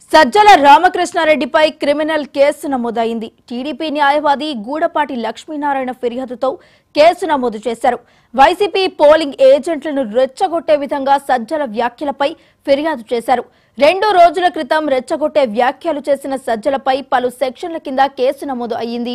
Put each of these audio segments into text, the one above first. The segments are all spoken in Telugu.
సజ్జల రామకృష్ణారెడ్డిపై క్రిమినల్ కేసు నమోదైంది టీడీపీ న్యాయవాది గూడపాటి లక్ష్మీనారాయణ ఫిర్యాదుతో కేసు నమోదు చేశారు వైసీపీ పోలింగ్ ఏజెంట్లను రెచ్చగొట్టే విధంగా సజ్జల వ్యాఖ్యలపై ఫిర్యాదు చేశారు రెండు రోజుల క్రితం రెచ్చగొట్టే వ్యాఖ్యలు చేసిన సజ్జలపై పలు సెక్షన్ల కింద కేసు నమోదు అయ్యింది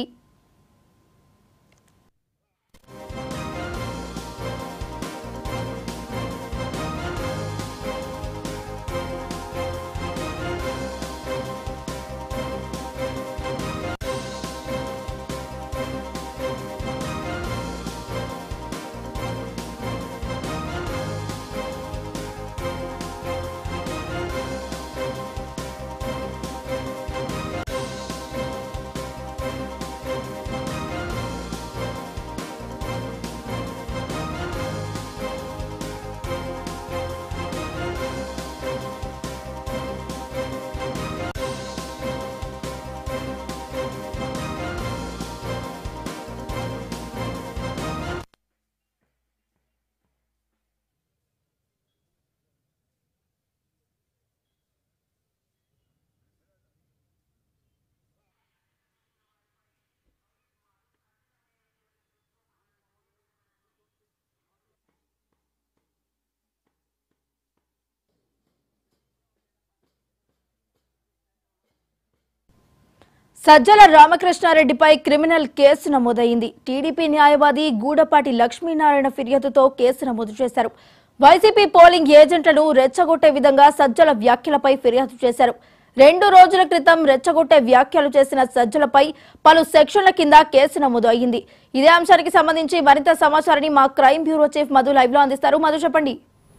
సజ్జల రామకృష్ణారెడ్డిపై క్రిమినల్ కేసు నమోదైంది టీడీపీ న్యాయవాది గూడపాటి లక్ష్మీనారాయణ ఫిర్యాదుతో కేసు నమోదు చేశారు వైసీపీ పోలింగ్ ఏజెంట్లను రెచ్చగొట్టే విధంగా సజ్జల వ్యాఖ్యలపై ఫిర్యాదు చేశారు రెండు రోజుల క్రితం రెచ్చగొట్టే వ్యాఖ్యలు చేసిన సజ్జలపై పలు సెక్షన్ల కింద కేసు నమోదు అయ్యింది ఇదే అంశానికి సంబంధించి మరింత సమాచారాన్ని మా crime bureau chief Madhu live లో అందిస్తారు మధు చెప్పండి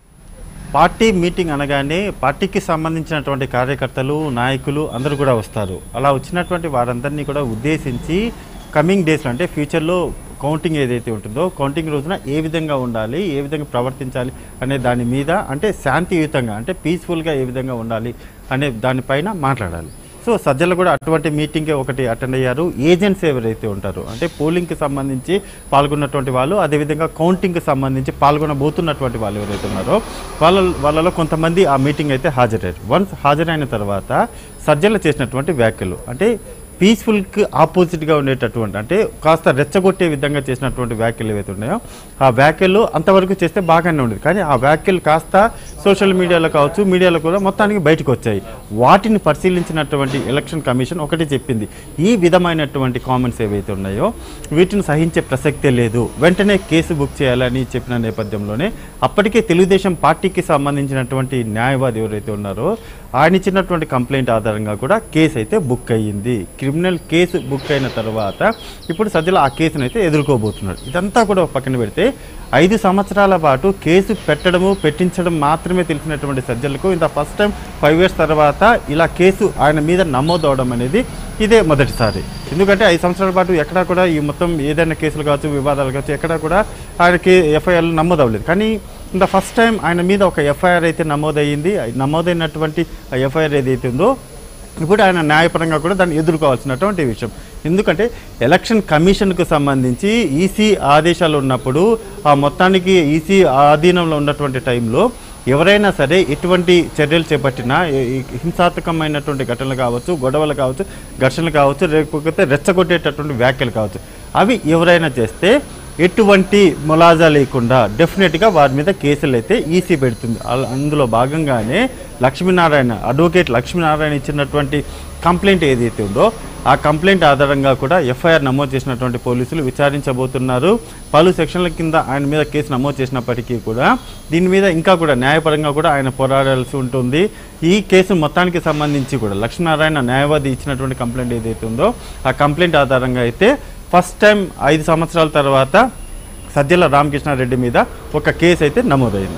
పార్టీ మీటింగ్ అనగానే పార్టీకి సంబంధించినటువంటి కార్యకర్తలు నాయకులు అందరూ కూడా వస్తారు అలా వచ్చినటువంటి వారందరినీ కూడా ఉద్దేశించి కమింగ్ డేస్లో అంటే ఫ్యూచర్లో కౌంటింగ్ ఏదైతే ఉంటుందో కౌంటింగ్ రోజున ఏ విధంగా ఉండాలి ఏ విధంగా ప్రవర్తించాలి అనే దాని మీద అంటే శాంతియుతంగా అంటే పీస్ఫుల్గా ఏ విధంగా ఉండాలి అనే దానిపైన మాట్లాడాలి సో సజ్జలు కూడా అటువంటి మీటింగ్ ఒకటి అటెండ్ అయ్యారు ఏజెంట్స్ ఎవరైతే ఉంటారో అంటే పోలింగ్కి సంబంధించి పాల్గొన్నటువంటి వాళ్ళు అదేవిధంగా కౌంటింగ్కి సంబంధించి పాల్గొనబోతున్నటువంటి వాళ్ళు ఎవరైతే ఉన్నారో వాళ్ళ వాళ్ళలో కొంతమంది ఆ మీటింగ్ అయితే హాజరయ్యారు వన్స్ హాజరైన తర్వాత సజ్జలు చేసినటువంటి వ్యాఖ్యలు అంటే పీస్ఫుల్కి ఆపోజిట్గా ఉండేటటువంటి అంటే కాస్త రెచ్చగొట్టే విధంగా చేసినటువంటి వ్యాఖ్యలు ఏవైతే ఉన్నాయో ఆ వ్యాఖ్యలు అంతవరకు చేస్తే బాగానే ఉండేది కానీ ఆ వ్యాఖ్యలు కాస్త సోషల్ మీడియాలో కావచ్చు మీడియాలో కూడా మొత్తానికి బయటకు వచ్చాయి వాటిని పరిశీలించినటువంటి ఎలక్షన్ కమిషన్ ఒకటి చెప్పింది ఈ విధమైనటువంటి కామెంట్స్ ఏవైతే ఉన్నాయో వీటిని సహించే ప్రసక్తే లేదు వెంటనే కేసు బుక్ చేయాలని చెప్పిన నేపథ్యంలోనే అప్పటికే తెలుగుదేశం పార్టీకి సంబంధించినటువంటి న్యాయవాది ఎవరైతే ఉన్నారో ఆయన ఇచ్చినటువంటి కంప్లైంట్ ఆధారంగా కూడా కేసు అయితే బుక్ అయ్యింది క్రిమినల్ కేసు బుక్ అయిన తర్వాత ఇప్పుడు సజ్జల ఆ కేసును అయితే ఎదుర్కోబోతున్నాడు ఇదంతా కూడా ఒక పక్కన పెడితే ఐదు సంవత్సరాల పాటు కేసు పెట్టడము పెట్టించడం మాత్రమే తెలిసినటువంటి సజ్జలకు ఇంత ఫస్ట్ టైం ఫైవ్ ఇయర్స్ తర్వాత ఇలా కేసు ఆయన మీద నమోదవడం అనేది ఇదే మొదటిసారి ఎందుకంటే ఐదు సంవత్సరాల పాటు ఎక్కడా కూడా ఈ మొత్తం ఏదైనా కేసులు కావచ్చు వివాదాలు కావచ్చు ఎక్కడా కూడా ఆయనకి ఎఫ్ఐఆర్లు నమోదవ్వలేదు కానీ ఇంత ఫస్ట్ టైం ఆయన మీద ఒక ఎఫ్ఐఆర్ అయితే నమోదయ్యింది నమోదైనటువంటి ఆ ఎఫ్ఐఆర్ ఏదైతే ఉందో ఇప్పుడు ఆయన న్యాయపరంగా కూడా దాన్ని ఎదుర్కోవాల్సినటువంటి విషయం ఎందుకంటే ఎలక్షన్ కమిషన్కు సంబంధించి ఈసీ ఆదేశాలు ఉన్నప్పుడు ఆ మొత్తానికి ఈసీ ఆధీనంలో ఉన్నటువంటి టైంలో ఎవరైనా సరే ఎటువంటి చర్యలు చేపట్టినా ఈ- ఈ హింసాత్మకమైనటువంటి ఘటనలు కావచ్చు గొడవలు కావచ్చు ఘర్షణలు కావచ్చు లేకపోతే రెచ్చగొట్టేటటువంటి వ్యాఖ్యలు కావచ్చు అవి ఎవరైనా చేస్తే ఎటువంటి ములాజా లేకుండా డెఫినెట్గా వారి మీద కేసులు అయితే ఈసీ పెడుతుంది అల- అందులో భాగంగానే లక్ష్మీనారాయణ అడ్వకేట్ లక్ష్మీనారాయణ ఇచ్చినటువంటి కంప్లైంట్ ఏదైతే ఉందో ఆ కంప్లైంట్ ఆధారంగా కూడా ఎఫ్ఐఆర్ నమోదు చేసినటువంటి పోలీసులు విచారించబోతున్నారు పలు సెక్షన్ల కింద ఆయన మీద కేసు నమోదు చేసినప్పటికీ కూడా దీని మీద ఇంకా కూడా న్యాయపరంగా కూడా ఆయన పోరాడాల్సి ఉంటుంది ఈ కేసు మొత్తానికి సంబంధించి కూడా లక్ష్మీనారాయణ న్యాయవాది ఇచ్చినటువంటి కంప్లైంట్ ఏదైతే ఉందో ఆ కంప్లైంట్ ఆధారంగా అయితే ఫస్ట్ టైం ఐదు సంవత్సరాల తర్వాత సజ్జల రామకృష్ణారెడ్డి మీద ఒక కేసు అయితే నమోదైంది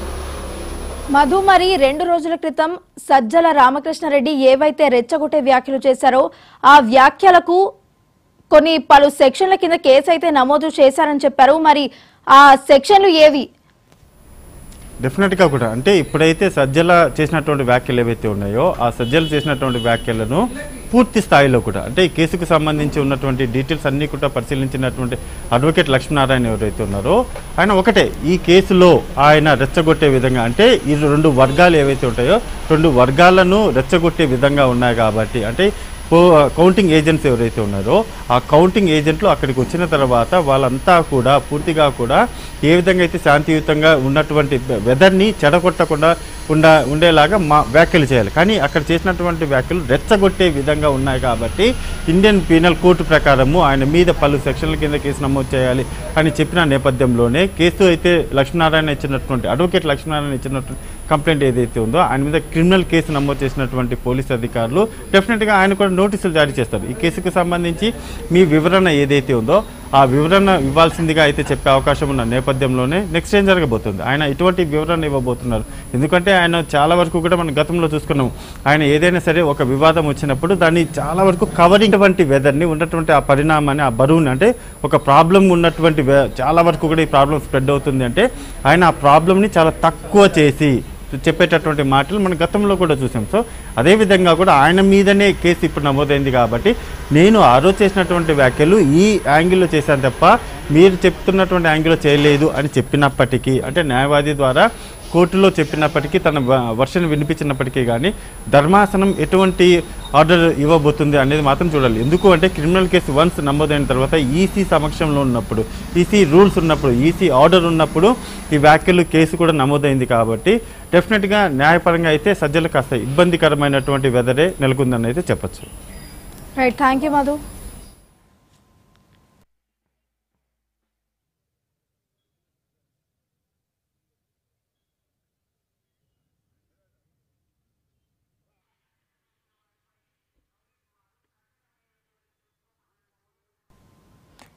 మధు మరి రెండు రోజుల క్రితం సజ్జల రామకృష్ణారెడ్డి ఏవైతే రెచ్చగొట్టే వ్యాఖ్యలు చేశారో ఆ వ్యాఖ్యలకు కొన్ని పలు సెక్షన్ల కింద కేసు అయితే నమోదు చేశారని చెప్పారు మరి ఆ సెక్షన్లు ఏవి డెఫినెట్గా కూడా అంటే ఇప్పుడైతే సజ్జల చేసినటువంటి వ్యాఖ్యలు ఏవైతే ఉన్నాయో ఆ సజ్జలు చేసినటువంటి వ్యాఖ్యలను పూర్తి స్థాయిలో కూడా అంటే ఈ కేసుకు సంబంధించి ఉన్నటువంటి డీటెయిల్స్ అన్నీ కూడా పరిశీలించినటువంటి అడ్వకేట్ లక్ష్మీనారాయణ ఎవరైతే ఉన్నారో ఆయన ఒకటే ఈ కేసులో ఆయన రెచ్చగొట్టే విధంగా అంటే ఈ రెండు వర్గాలు ఏవైతే ఉంటాయో రెండు వర్గాలను రెచ్చగొట్టే విధంగా ఉన్నాయి కాబట్టి అంటే పో కౌంటింగ్ ఏజెంట్స్ ఎవరైతే ఉన్నారో ఆ కౌంటింగ్ ఏజెంట్లు అక్కడికి వచ్చిన తర్వాత వాళ్ళంతా కూడా పూర్తిగా కూడా ఏ విధంగా అయితే శాంతియుతంగా ఉన్నటువంటి వెదర్ని చెడగొట్టకుండా ఉండ ఉండేలాగా మా వ్యాఖ్యలు చేయాలి కానీ అక్కడ చేసినటువంటి వ్యాఖ్యలు రెచ్చగొట్టే విధంగా ఉన్నాయి కాబట్టి ఇండియన్ పీనల్ కోర్టు ప్రకారము ఆయన మీద పలు సెక్షన్ల కింద కేసు నమోదు చేయాలి అని చెప్పిన నేపథ్యంలోనే కేసు అయితే లక్ష్మీనారాయణ ఇచ్చినటువంటి అడ్వకేట్ లక్ష్మీనారాయణ ఇచ్చినటువంటి కంప్లైంట్ ఏదైతే ఉందో ఆయన మీద క్రిమినల్ కేసు నమోదు చేసినటువంటి పోలీస్ అధికారులు డెఫినెట్గా ఆయన కూడా నోటీసులు జారీ చేస్తారు ఈ కేసుకు సంబంధించి మీ వివరణ ఏదైతే ఉందో ఆ వివరణ ఇవ్వాల్సిందిగా అయితే చెప్పే అవకాశం ఉన్న నేపథ్యంలోనే నెక్స్ట్ ఏం జరగబోతుంది ఆయన ఇటువంటి వివరణ ఇవ్వబోతున్నారు ఎందుకంటే ఆయన చాలా వరకు కూడా మనం గతంలో చూసుకున్నాం ఆయన ఏదైనా సరే ఒక వివాదం వచ్చినప్పుడు దాన్ని చాలా వరకు కవరింగ్ వంటి వెదర్ని ఉన్నటువంటి ఆ పరిణామాన్ని ఆ బరువుని అంటే ఒక ప్రాబ్లం ఉన్నటువంటి వే- చాలా వరకు కూడా ఈ ప్రాబ్లం స్ప్రెడ్ అవుతుంది అంటే ఆయన ఆ ప్రాబ్లమ్ని చాలా తక్కువ చేసి చెప్పేటటువంటి మాటలు మనం గతంలో కూడా చూసాం సో అదేవిధంగా కూడా ఆయన మీదనే కేసు ఇప్పుడు నమోదైంది కాబట్టి నేను ఆ రోజు చేసినటువంటి వ్యాఖ్యలు ఈ యాంగిల్లో చేశాను తప్ప మీరు చెప్తున్నటువంటి యాంగిల్లో చేయలేదు అని చెప్పినప్పటికీ అంటే న్యాయవాది ద్వారా కోర్టులో చెప్పినప్పటికీ తన వర్షన్ వినిపించినప్పటికీ కానీ ధర్మాసనం ఎటువంటి ఆర్డర్ ఇవ్వబోతుంది అనేది మాత్రం చూడాలి ఎందుకు అంటే క్రిమినల్ కేసు వన్స్ నమోదైన తర్వాత ఈసీ సమక్షంలో ఉన్నప్పుడు ఈసీ రూల్స్ ఉన్నప్పుడు ఈసీ ఆర్డర్ ఉన్నప్పుడు ఈ వ్యాఖ్యలు కేసు కూడా నమోదైంది కాబట్టి డెఫినెట్గా న్యాయపరంగా అయితే సజ్జలు కాస్త ఇబ్బందికరమైనటువంటి వెదరే నెలకొందని అయితే చెప్పచ్చు రైట్ థ్యాంక్ యూ మధు